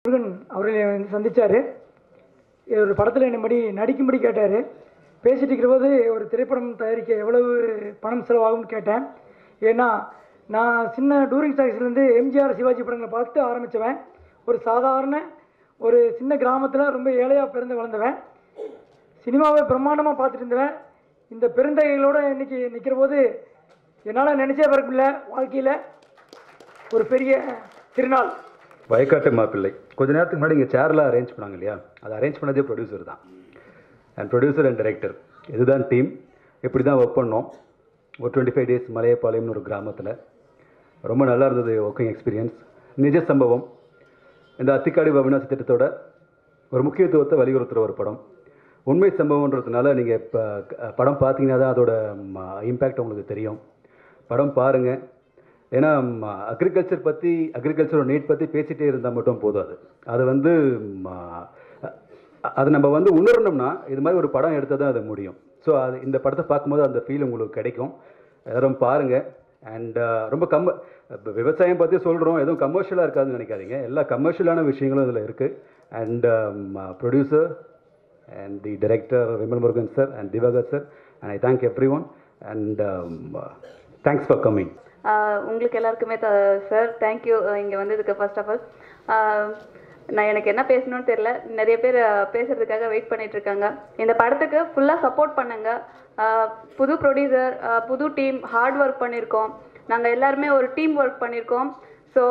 முருகன் அவர்களை வந்து சந்திச்சார் ஒரு படத்தில் என்னபடி நடிக்கும்படி கேட்டார் பேசிட்டு இருக்கிறபோது ஒரு திரைப்படம் தயாரிக்க எவ்வளவு பணம் செலவாகும்னு கேட்டேன் ஏன்னா நான் சின்ன டூரிங் ஸ்டாக்ஸ்லேருந்து எம்ஜிஆர் சிவாஜி படங்களை பார்த்து ஆரம்பித்தவன் ஒரு சாதாரண ஒரு சின்ன கிராமத்தில் ரொம்ப ஏழையாக பிறந்து வளர்ந்தவன் சினிமாவை பிரம்மாண்டமாக பார்த்துட்டு இருந்தவன் இந்த பெருந்தகைகளோட இன்னைக்கு நிற்கிற போது என்னால் நினச்சே பார்க்க முடியல வாழ்க்கையில் ஒரு பெரிய திருநாள் வயக்காட்டு மாப்பிள்ளை கொஞ்ச நேரத்துக்கு முன்னாடி இங்கே சேர்லாம் அரேஞ்ச் பண்ணாங்க இல்லையா அதை அரேஞ்ச் பண்ணதே ப்ரொடியூசர் தான் அண்ட் ப்ரொடியூசர் அண்ட் டைரக்டர் இதுதான் டீம் இப்படி தான் ஒர்க் பண்ணோம் ஒரு டுவெண்ட்டி ஃபைவ் டேஸ் மலையப்பாளையம்னு ஒரு கிராமத்தில் ரொம்ப நல்லா இருந்தது ஒர்க்கிங் எக்ஸ்பீரியன்ஸ் நிஜ சம்பவம் இந்த அத்திக்காடி அவினாசி திட்டத்தோட ஒரு முக்கியத்துவத்தை வலியுறுத்துகிற ஒரு படம் உண்மை சம்பவன்றதுனால நீங்கள் இப்போ படம் பார்த்தீங்கன்னா தான் அதோட இம்பேக்ட் உங்களுக்கு தெரியும் படம் பாருங்கள் ஏன்னா அக்ரிகல்ச்சர் பற்றி அக்ரிகல்ச்சரோட நீட் பற்றி பேசிகிட்டே இருந்தால் மட்டும் போதாது அது வந்து ம, அ- அது நம்ம வந்து உணரணும்னா இது மாதிரி ஒரு படம் எடுத்தால் தான் அது முடியும் ஸோ அது இந்த படத்தை பார்க்கும்போது அந்த ஃபீல் உங்களுக்கு கிடைக்கும் எல்லாரும் பாருங்கள் அண்ட் ரொம்ப கம்ம இப்ப விவசாயம் பற்றி சொல்கிறோம் எதுவும் கமர்ஷியலாக இருக்காதுன்னு நினைக்காதீங்க எல்லா கமர்ஷியலான விஷயங்களும் இதில் இருக்குது and producer and the director Vimal Murugan sir and Diwakar sir and I thank everyone and thanks for coming ah உங்களுக்கு எல்லாருக்குமே த சார் தேங்க்யூ இங்கே வந்ததுக்கு ஃபர்ஸ்ட் ஆஃப் ஆல் நான் எனக்கு என்ன பேசணும்னு தெரியல நிறைய பேர் ஆஹ் பேசுறதுக்காக வெயிட் பண்ணிட்டு இருக்காங்க இந்த படத்துக்கு ஃபுல்லாக சப்போர்ட் பண்ணுங்க ஆஹ் புது ப்ரொடியூசர் புது டீம் ஹார்ட் ஒர்க் பண்ணியிருக்கோம் நாங்கள் எல்லாருமே ஒரு டீம் ஒர்க் பண்ணியிருக்கோம் ஸோ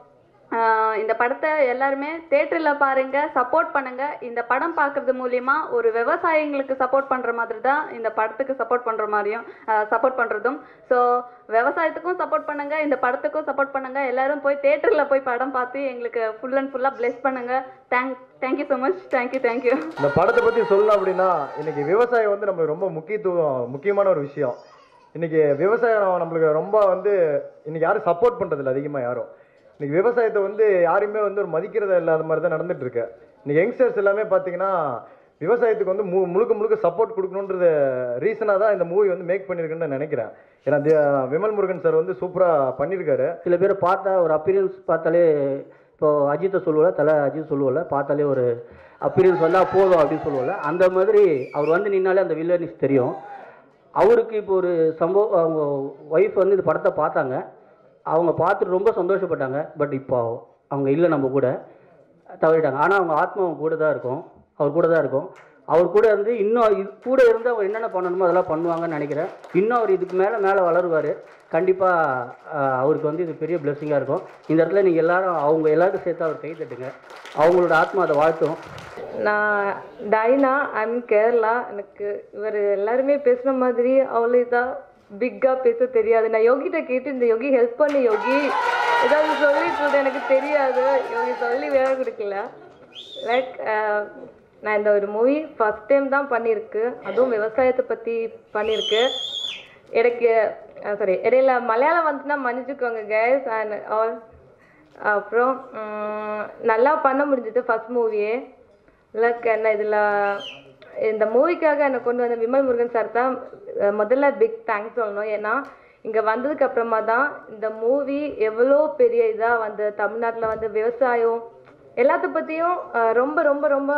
ஆஹ் இந்த படத்தை எல்லாருமே தேட்டரில் பாருங்க சப்போர்ட் பண்ணுங்க இந்த படம் பார்க்கறது மூலியமா ஒரு விவசாயிங்களுக்கு சப்போர்ட் பண்ற மாதிரி தான் இந்த படத்துக்கு சப்போர்ட் பண்ற மாதிரியும் சப்போர்ட் பண்றதும் ஸோ விவசாயத்துக்கும் சப்போர்ட் பண்ணுங்க இந்த படத்துக்கும் சப்போர்ட் பண்ணுங்க எல்லாரும் போய் தேட்டரில் போய் படம் பார்த்து எங்களுக்கு ஃபுல் அண்ட் ஃபுல்லாக bless பண்ணுங்க thank thank you so much thank you thank you இந்த படத்தை பற்றி சொல்லணும் அப்படின்னா இன்னைக்கு விவசாயம் வந்து நம்மளுக்கு ரொம்ப முக்கியத்துவம் முக்கியமான ஒரு விஷயம் இன்னைக்கு விவசாயம் நம்மளுக்கு ரொம்ப வந்து இன்னைக்கு யாரும் சப்போர்ட் பண்றதில்ல அதிகமாக யாரும் இன்னைக்கு விவசாயத்தை வந்து யாருமே வந்து ஒரு மதிக்கிறத இல்லாத மாதிரி தான் நடந்துட்டு இருக்கு இன்னைக்கு யங்ஸ்டர்ஸ் எல்லாமே பார்த்தீங்கன்னா விவசாயத்துக்கு வந்து மு முழுக்க முழுக்க சப்போர்ட் கொடுக்கணுன்றது ரீசனாக தான் இந்த மூவி வந்து மேக் பண்ணியிருக்குன்னு நான் நினைக்கிறேன் ஏன்னா தி- விமல் முருகன் சார் வந்து சூப்பராக பண்ணியிருக்காரு சில பேர் பார்த்தா ஒரு அப்பீரியன்ஸ் பார்த்தாலே இப்போ அஜித்தை சொல்லுவோம்ல தலை அஜித் சொல்லுவோம்ல பார்த்தாலே ஒரு அப்பீரியன்ஸ் வந்தால் போதும் அப்படின்னு சொல்லுவோம்ல அந்த மாதிரி அவர் வந்து நின்னாலே அந்த வில்லனிஸ் தெரியும் அவருக்கு இப்போ ஒரு சம்பவம் அவங்க ஒய்ஃப் வந்து இந்த படத்தை பார்த்தாங்க அவங்க பார்த்துட்டு ரொம்ப சந்தோஷப்பட்டாங்க பட் இப்போ அவங்க இல்லை நம்ம கூட தவறிட்டாங்க ஆனால் அவங்க ஆத்மா அவங்க கூட தான் இருக்கும் அவர் கூட தான் இருக்கும் அவர் கூட இருந்து இன்னும் இது கூட இருந்து அவர் என்னென்ன பண்ணணுமோ அதெல்லாம் பண்ணுவாங்கன்னு நினைக்கிறேன் இன்னும் அவர் இதுக்கு மேலே மேலே வளருவார் கண்டிப்பாக அவருக்கு வந்து இது பெரிய பிளெஸ்ஸிங்காக இருக்கும் இந்த இடத்துல நீங்கள் எல்லாரும் அவங்க எல்லாருக்கும் சேர்த்து அவர் கை தட்டுங்க அவங்களோட ஆத்மா அதை வாழ்த்தும் நான் டைனா ஐம் கேரளா எனக்கு இவர் எல்லாருமே பேசுன மாதிரி அவ்வளோ இதாக பிக்காக பேச தெரியாது நான் யோகிட்ட கேட்டு இந்த யோகி ஹெல்ப் பண்ணு யோகி ஏதாவது சொல்லிட்டு இருந்தேன் எனக்கு தெரியாது யோகி சொல்லி வேலை கொடுக்கல லைக் நான் இந்த ஒரு மூவி ஃபஸ்ட் டைம் தான் பண்ணியிருக்கு அதுவும் விவசாயத்தை பற்றி பண்ணியிருக்கு எனக்கு சாரி இடையில மலையாளம் வந்துச்சுன்னா மன்னிச்சுக்கோங்க கேஸ் அண்ட் ஆல் அப்புறம் உம், நல்லா பண்ண முடிஞ்சது ஃபர்ஸ்ட் மூவியே லைக் என்ன இதில் இந்த மூவிக்காக என்னை கொண்டு வந்த விமல் முருகன் சார் தான் அஹ், முதல்ல பிக் தேங்க்ஸ் சொல்லணும் ஏன்னா இங்கே வந்ததுக்கு அப்புறமா தான் இந்த மூவி எவ்வளோ பெரிய இதாக வந்து தமிழ்நாட்டில் வந்து விவசாயம் எல்லாத்த பற்றியும் ரொம்ப ரொம்ப ரொம்ப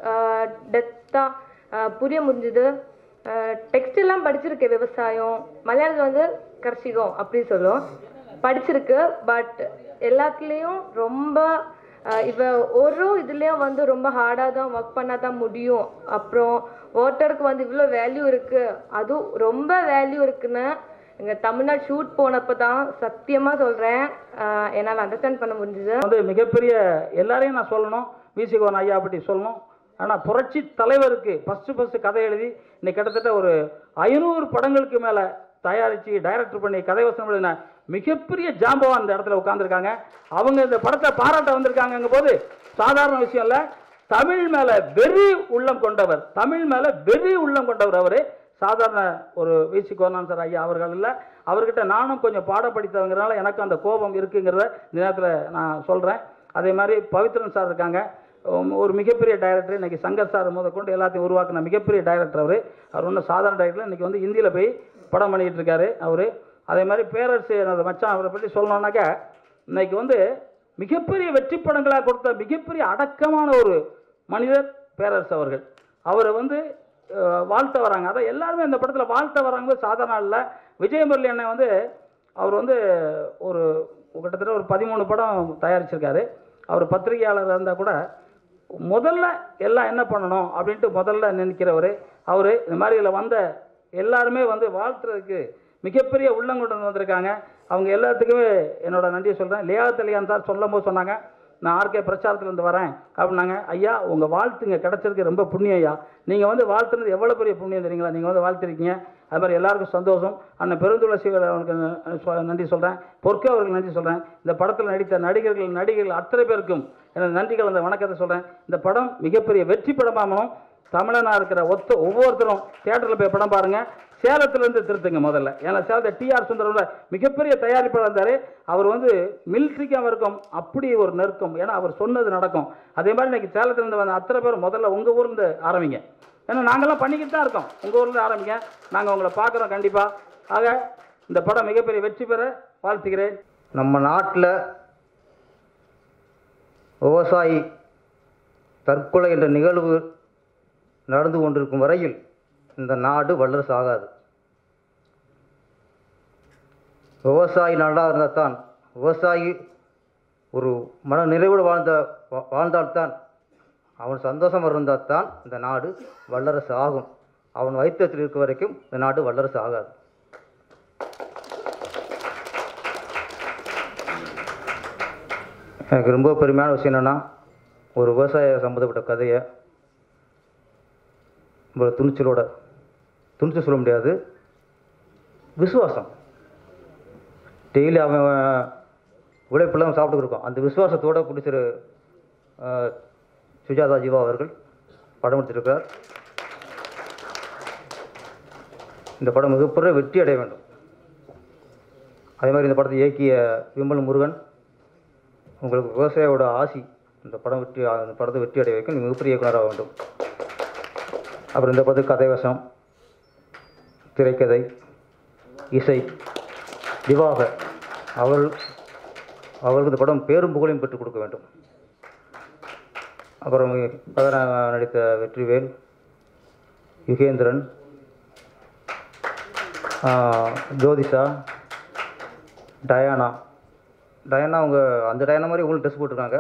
டெப்த்தாக புரிய முடிஞ்சுது டெக்ஸ்ட் எல்லாம் படிச்சிருக்கேன் விவசாயம் மலையாளத்தில் வந்து கர்ஷிகம் அப்படி சொல்லும் படிச்சிருக்கு பட் எல்லாத்துலேயும் ரொம்ப அஹ், இவ ஒரு இதுலேயும் வந்து ரொம்ப ஹார்டாக தான் ஒர்க் பண்ணால் தான் முடியும் அப்புறம் ஓட்டருக்கு வந்து இவ்வளோ வேல்யூ இருக்குது அதுவும் ரொம்ப வேல்யூ இருக்குன்னு எங்கள் தமிழ்நாடு ஷூட் போனப்போ தான் சத்தியமாக சொல்கிறேன் என்னால் அண்டர்ஸ்டாண்ட் பண்ண முடிஞ்சுது வந்து மிகப்பெரிய எல்லாரையும் நான் சொல்லணும் விசிகோன் ஐயா பற்றி சொல்லணும் ஆனால் புரட்சி தலைவருக்கு ஃபஸ்ட்டு ஃபஸ்ட்டு கதை எழுதி இன்னைக்கு கிட்டத்தட்ட ஒரு ஐநூறு படங்களுக்கு மேலே தயாரித்து டைரக்டர் பண்ணி கதை வசனம் எழுதின மிகப்பெரிய ஜாம்பவான் இந்த இடத்துல உட்காந்துருக்காங்க அவங்க இந்த படத்தை பாராட்ட வந்திருக்காங்கங்க போது சாதாரண விஷயம் இல்லை தமிழ் மேலே வெறி உள்ளம் கொண்டவர் தமிழ் மேலே வெறி உள்ளம் கொண்டவர் அவர் சாதாரண ஒரு விசி கோனான் சார் ஐயா அவர்கள் இல்லை அவர்கிட்ட நானும் கொஞ்சம் பாடம் படித்தவங்கிறனால எனக்கு அந்த கோபம் இருக்குங்கிறத இந்த நேரத்தில் நான் சொல்கிறேன் அதே மாதிரி பவித்ரன் சார் இருக்காங்க உம், ஒரு மிகப்பெரிய டைரக்டர் இன்னைக்கு சங்கர் சார் முதற்கொண்டு எல்லாத்தையும் உருவாக்கின மிகப்பெரிய டைரக்டர் அவர் அவர் ஒன்றும் சாதாரண டைரக்டர் இன்னைக்கு வந்து இந்தியில் போய் படம் பண்ணிக்கிட்டு இருக்காரு அவர் அதே மாதிரி பேரரசு எனது மச்சான் அவரை பற்றி சொல்லணுன்னாக்கா இன்னைக்கு வந்து மிகப்பெரிய வெற்றி படங்களாக கொடுத்த மிகப்பெரிய அடக்கமான ஒரு மனிதர் பேரரசு அவர்கள் அவரை வந்து அஹ், வாழ்த்த வராங்க அதை எல்லாருமே இந்த படத்தில் வாழ்த்த வராங்க சாதாரண இல்லை விஜயமுரளி அண்ணன் வந்து அவர் வந்து ஒரு கிட்டத்தட்ட ஒரு பதிமூணு படம் தயாரிச்சிருக்காரு அவர் பத்திரிகையாளர் இருந்தால் கூட முதல்ல எல்லாம் என்ன பண்ணணும் அப்படின்ட்டு முதல்ல நினைக்கிறவர் அவர் இந்த மாதிரி இதில் வந்த எல்லாருமே வந்து வாழ்த்துறதுக்கு மிகப்பெரிய உள்ளங்குடன் வந்திருக்காங்க அவங்க எல்லாத்துக்குமே என்னோட நன்றியை சொல்கிறேன் லியாகத் அலியான் சார் சொல்லும் போது சொன்னாங்க நான் ஆர்கே பிரச்சாரத்துலேருந்து வரேன் அப்படின்னாங்க ஐயா உங்கள் வாழ்த்துங்க கிடைச்சதுக்கு ரொம்ப புண்ணியம் ஐயா நீங்கள் வந்து வாழ்த்துனது எவ்வளோ பெரிய புண்ணியம் தெரியுங்களா நீங்கள் வந்து வாழ்த்திருக்கீங்க அது மாதிரி எல்லாருக்கும் சந்தோஷம் அண்ணன் பெருந்துளசி அவனுக்கு ந- சொ- நன்றி சொல்கிறேன் பொற்கே அவர்களுக்கு நன்றி சொல்கிறேன் இந்த படத்தில் நடித்த நடிகர்கள் நடிகர்கள் அத்தனை பேருக்கும் எனது நன்றிகள் அந்த வணக்கத்தை சொல்கிறேன் இந்த படம் மிகப்பெரிய வெற்றி படமாகணும் தமிழனாக இருக்கிற ஒத்த ஒவ்வொருத்தரும் தியேட்டரில் போய் படம் பாருங்கள் சேலத்துலேருந்து திருத்துங்க முதல்ல ஏன்னா சேலத்தை டிஆர் சுந்தரம்ல மிகப்பெரிய தயாரிப்பாளர் இருந்தார் அவர் வந்து மிலிட்ரிக்கும் இருக்கும் அப்படி ஒரு நெருக்கம் ஏன்னா அவர் சொன்னது நடக்கும் அதே மாதிரி இன்னைக்கு சேலத்துலேருந்து வந்த அத்தனை பேர் முதல்ல உங்கள் ஊர்லேருந்து ஆரம்பிங்க ஏன்னா நாங்கள்லாம் பண்ணிக்கிட்டு தான் இருக்கோம் உங்கள் ஊரில் ஆரம்பிங்க நாங்கள் உங்களை பார்க்குறோம் கண்டிப்பாக ஆக இந்த படம் மிகப்பெரிய வெற்றி பெற வாழ்த்துகிறேன் நம்ம நாட்டில் விவசாயி தற்கொலை என்ற நிகழ்வு நடந்து கொண்டிருக்கும் வரையில் இந்த நாடு வல்லரசு ஆகாது விவசாயி நல்லா இருந்தால் தான் விவசாயி ஒரு மன நிறைவோடு வாழ்ந்த வா- வாழ்ந்தால்தான் அவன் சந்தோஷம் இருந்தால் தான் இந்த நாடு வல்லரசு ஆகும் அவன் வைத்தியத்தில் இருக்க வரைக்கும் இந்த நாடு வல்லரசு ஆகாது எனக்கு ரொம்ப பெருமையான விஷயம் என்னென்னா ஒரு விவசாய சம்மந்தப்பட்ட கதையை இவ்வளோ துணிச்சலோட துணிச்சல் சொல்ல முடியாது விசுவாசம் டெய்லி அவன் உழைப்பெல்லாம் சாப்பிட்டு இருக்கோம் அந்த விசுவாசத்தோட பிடிச்சிரு சுஜாதா ஜீவா அவர்கள் படம் எடுத்திருக்கிறார் இந்த படம் மிகப்பெரிய வெற்றி அடைய வேண்டும் அதே மாதிரி இந்த படத்தை இயக்கிய விமல் முருகன் உங்களுக்கு விவசாயியோட ஆசி இந்த படம் வெற்றி இந்த படத்தை வெற்றி அடைய வைக்க நீங்கள் மிகப்பெரிய இயக்குனராக வேண்டும் அப்புறம் இந்த படத்துக்கு கதை வசம் திரைக்கதை இசை திவாகர் அவர்கள் அவர்களுக்கு இந்த படம் பேரும் புகழையும் பெற்றுக் கொடுக்க வேண்டும் அப்புறம் கதாநாயகன் நடித்த Vetrivel Yugendran ah, Jothisha Diana Diana அவங்க அந்த டயானா மாதிரி உங்களுக்கு ட்ரெஸ் போட்டிருக்காங்க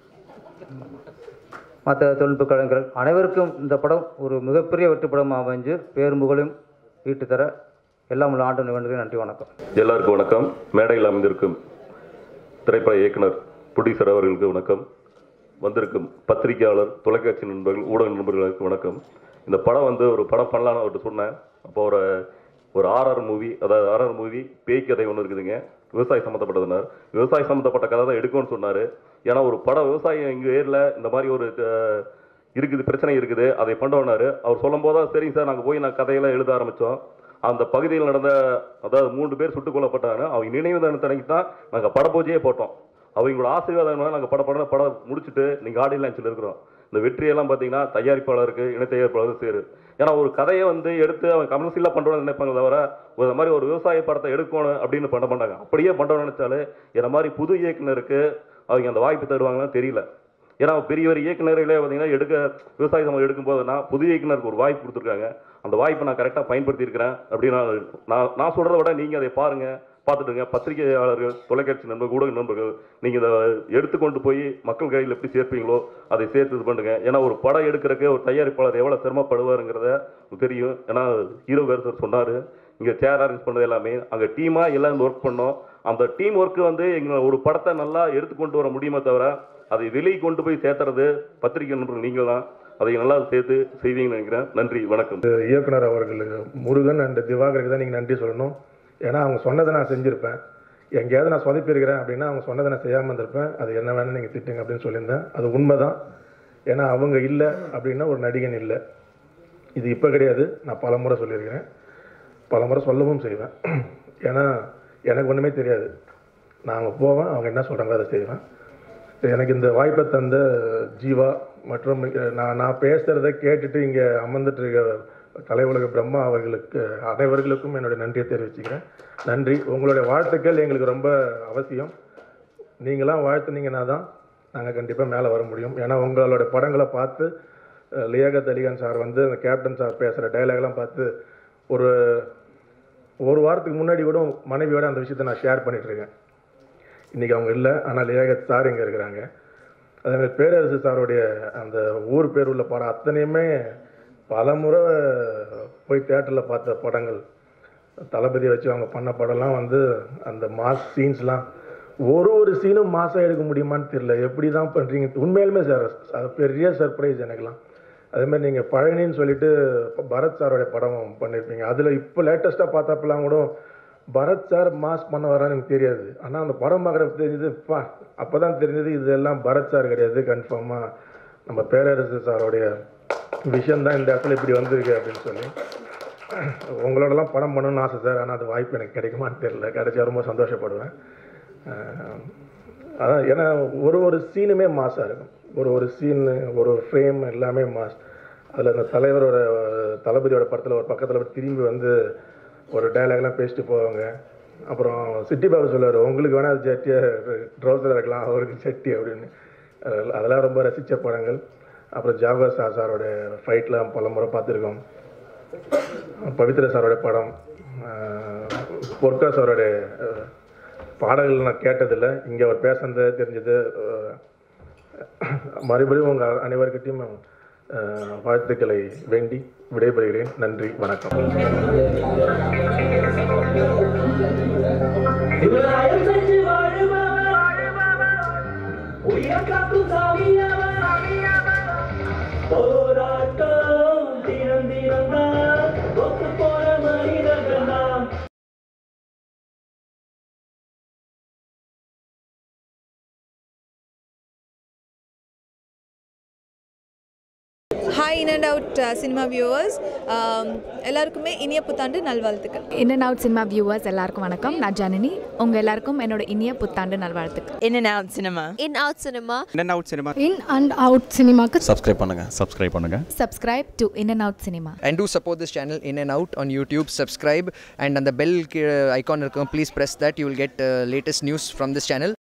மற்ற தொழில்நுட்ப கலைஞர்கள் அனைவருக்கும் இந்த படம் ஒரு மிகப்பெரிய வெற்றி படமாக அமைஞ்சு பேரும் புகழையும் ஈட்டு தர எல்லாம் உள்ள ஆண்டு வேண்டுகிறேன் நன்றி வணக்கம் எல்லாருக்கும் வணக்கம் மேடையில் அமைந்திருக்கும் திரைப்பட இயக்குனர் ப்ரொடியூசர் அவர்களுக்கு வணக்கம் வந்திருக்கும் பத்திரிகையாளர் தொலைக்காட்சி நண்பர்கள் ஊடக நண்பர்களுக்கு வணக்கம் இந்த படம் வந்து ஒரு படம் பண்ணலான்னு அவர்கிட்ட சொன்னேன் அப்போ ஒரு ஒரு ஆர்ஆர் மூவி அதாவது ஆர்ஆர் மூவி பேய் கதை ஒன்று இருக்குதுங்க விவசாய சம்மந்தப்பட்டதுனார் விவசாய சம்மந்தப்பட்ட கதை தான் எடுக்கும்னு சொன்னார் ஏன்னா ஒரு படம் விவசாயம் எங்கள் ஏரியில் இந்த மாதிரி ஒரு அஹ், இருக்குது பிரச்சனை இருக்குது அதை பண்ணுவோன்னாரு அவர் சொல்லும் போது தான் சரிங்க சார் நாங்கள் போய் நான் கதையெல்லாம் எழுத ஆரம்பித்தோம் அந்த பகுதியில் நடந்த அதாவது மூன்று பேர் சுட்டுக் கொல்லப்பட்டாங்க அவங்க நினைவு தினத்தன்னைக்கு தான் நாங்கள் பட பூஜையே போட்டோம் அவங்களோட ஆசீர்வாதம் நாங்கள் பட படம் படம் முடிச்சுட்டு நீங்கள் ஆடியோ லான்ச்சில் இருக்கிறோம் இந்த வெற்றியெல்லாம் பார்த்தீங்கன்னா தயாரிப்பாளருக்கு இணை தயாரிப்பாளருக்கு சேரு ஏன்னா ஒரு கதையை வந்து எடுத்து அவன் கமர்ஷியலாக பண்ணுறோன்னு நினைப்பாங்க தவிர ஒரு மாதிரி ஒரு விவசாய படத்தை எடுக்கணும் அப்படின்னு பண்ண மாட்டாங்க அப்படியே பண்ணுறோம்னு நினைச்சாலே என்ன மாதிரி புது இயக்குனருக்கு அவங்க அந்த வாய்ப்பு தருவாங்கன்னு தெரியல ஏன்னா பெரிய பெரிய இயக்குநர்களே பார்த்தீங்கன்னா எடுக்க விவசாய சம்பளம் எடுக்கும்போது நான் புது இயக்குனருக்கு ஒரு வாய்ப்பு கொடுத்துருக்காங்க அந்த வாய்ப்பை நான் கரெக்டாக பயன்படுத்தியிருக்கிறேன் அப்படின்னு நான் நான் நான் சொல்கிறத விட நீங்கள் அதை பாருங்கள் பார்த்துட்டுங்க பத்திரிகையாளர்கள் தொலைக்காட்சி நண்பர்கள் ஊடக நண்பர்கள் நீங்கள் இதை எடுத்துக்கொண்டு போய் மக்கள் கையில் எப்படி சேர்ப்பீங்களோ அதை சேர்த்து இது பண்ணுங்க ஏன்னா ஒரு படம் எடுக்கிறதுக்கு ஒரு தயாரிப்பாளர் எவ்வளோ சிரமப்படுவாருங்கிறத உங்களுக்கு தெரியும் ஏன்னா ஹீரோ வேறு சார் சொன்னார் இங்கே சேர் அரேஞ்ச் பண்ணது எல்லாமே அங்கே டீமாக எல்லாம் ஒர்க் பண்ணோம் அந்த டீம் ஒர்க்கு வந்து எங்களை ஒரு படத்தை நல்லா எடுத்துக்கொண்டு வர முடியுமே தவிர அதை வெளியே கொண்டு போய் சேர்த்துறது பத்திரிகை நண்பர்கள் நீங்கள் தான் அதை நல்லா சேர்த்து செய்வீங்கன்னு நினைக்கிறேன் நன்றி வணக்கம் இயக்குனர் அவர்களுக்கு முருகன் அண்ட் திவாகருக்கு தான் நீங்கள் நன்றி சொல்லணும் ஏன்னா அவங்க சொன்னதை நான் செஞ்சுருப்பேன் எங்கேயாவது நான் சொதப்பியிருக்கிறேன் அப்படின்னா அவங்க சொன்னதை நான் செய்யாமல் இருந்திருப்பேன் அது என்ன வேணும் நீங்கள் திட்டுங்க அப்படின்னு சொல்லியிருந்தேன் அது உண்மை தான் ஏன்னா அவங்க இல்லை அப்படின்னா ஒரு நடிகன் இல்லை இது இப்போ கிடையாது நான் பல முறை சொல்லியிருக்கிறேன் பல முறை சொல்லவும் செய்வேன் ஏன்னா எனக்கு ஒன்றுமே தெரியாது நான் அங்கே போவேன் அவங்க என்ன சொல்கிறாங்க அதை செய்வேன் எனக்கு இந்த வாய்ப்பை தந்த ஜீவா மற்றும் இங்க நான் நான் பேசுகிறத கேட்டுட்டு இங்கே அமர்ந்துட்டு இருக்க கலையுலக பிரம்மா அவர்களுக்கு அனைவர்களுக்கும் என்னுடைய நன்றியை தெரிவிச்சுக்கிறேன் நன்றி உங்களுடைய வாழ்த்துக்கள் எங்களுக்கு ரொம்ப அவசியம் நீங்களாம் வாழ்த்துனீங்கன்னா தான் நாங்கள் கண்டிப்பாக மேலே வர முடியும் ஏன்னா உங்களோட படங்களை பார்த்து அஹ், லியாகத் அலிகான் சார் வந்து அந்த கேப்டன் சார் பேசுகிற டைலாக்லாம் பார்த்து ஒரு ஒரு வாரத்துக்கு முன்னாடி கூட மனைவியோட அந்த விஷயத்தை நான் ஷேர் பண்ணிகிட்ருக்கேன் இன்றைக்கி அவங்க இல்லை ஆனால் லியாகத் சார் இங்கே இருக்கிறாங்க அதே மாதிரி பேரரசு சாருடைய அந்த ஊர் பேர் உள்ள படம் அத்தனையுமே பல முறை போய் தேட்டரில் பார்த்த படங்கள் தளபதியை வச்சு அவங்க பண்ண படம்லாம் வந்து அந்த மாஸ் சீன்ஸ்லாம் ஒரு ஒரு சீனும் மாசாக எடுக்க முடியுமான்னு தெரியல எப்படி தான் பண்ணுறீங்க உண்மையிலுமே சார் அது பெரிய சர்ப்ரைஸ் எனக்குலாம் அதே மாதிரி நீங்கள் பழனின்னு சொல்லிட்டு பரத் சாரோடைய படம் பண்ணியிருப்பீங்க அதில் இப்போ லேட்டஸ்ட்டாக பார்த்தப்பெல்லாம் கூட பரத் சார் மாஸ் பண்ண வரான்னு எனக்கு தெரியாது ஆனால் அந்த படம் பார்க்குறப்ப தெரிஞ்சது பா அப்போ தான் தெரிஞ்சது இதெல்லாம் பரத் சார் கிடையாது கன்ஃபார்மாக நம்ம பேரரசு சாரோடைய விஷயம் தான் இந்த இடத்துல இப்படி வந்திருக்கு அப்படின்னு சொல்லி உங்களோடலாம் படம் பண்ணணும்னு ஆசை சார் ஆனால் அது வாய்ப்பு எனக்கு கிடைக்குமான்னு தெரியல கிடைச்சா ரொம்ப சந்தோஷப்படுவேன் அஹ் அதான் ஏன்னா ஒரு ஒரு சீனுமே மாஸாக இருக்கும் ஒரு ஒரு சீனு ஒரு ஃப்ரேம் எல்லாமே மாஸ் அதில் அந்த தலைவரோட தளபதியோட படத்தில் ஒரு பக்கத்தில் திரும்பி வந்து ஒரு டயலாக்லாம் பேசிட்டு போவாங்க அப்புறம் சிட்டி பாபு சொல்லுவார் உங்களுக்கு வேணால் அது ஜட்டியாக ட்ரௌசர் இருக்கலாம் அவருக்கு சட்டி அப்படின்னு அஹ் அதெல்லாம் ரொம்ப ரசித்த படங்கள் அப்புறம் ஜாகா சா சாரோட ஃபைட்லாம் பல முறை பார்த்துருக்கோம் பவித்ர சாரோட படம் அஹ் பொற்கா சாரோட அஹ், பாடல்கள் நான் கேட்டதில்லை இங்கே அவர் பேசுனது தெரிஞ்சது அஹ், மறுபடியும் உங்கள் அனைவருக்கிட்டையும் அஹ், வாழ்த்துக்களை வேண்டி விடைபெறுகிறேன் நன்றி வணக்கம் hi in and out cinema viewers எல்லாருக்குமே இனிய புத்தாண்டு நல்வாழ்த்துக்கள் in and out cinema viewers எல்லாருக்கும் வணக்கம் நான் ஜனனி உங்கள் எல்லாருக்கும் என்னோட இனிய புத்தாண்டு நல்வாழ்த்துக்கள் In and out cinema. In out cinema. In and out cinema. In and out சினிமாக்கு சப்ஸ்கிரைப் பண்ணுங்க சப்ஸ்கிரைப் பண்ணுங்க subscribe to in and out cinema and do support this channel in and out on youtube subscribe and on the bell ki- icon இருக்கும், please press that you will get uh, latest news from this channel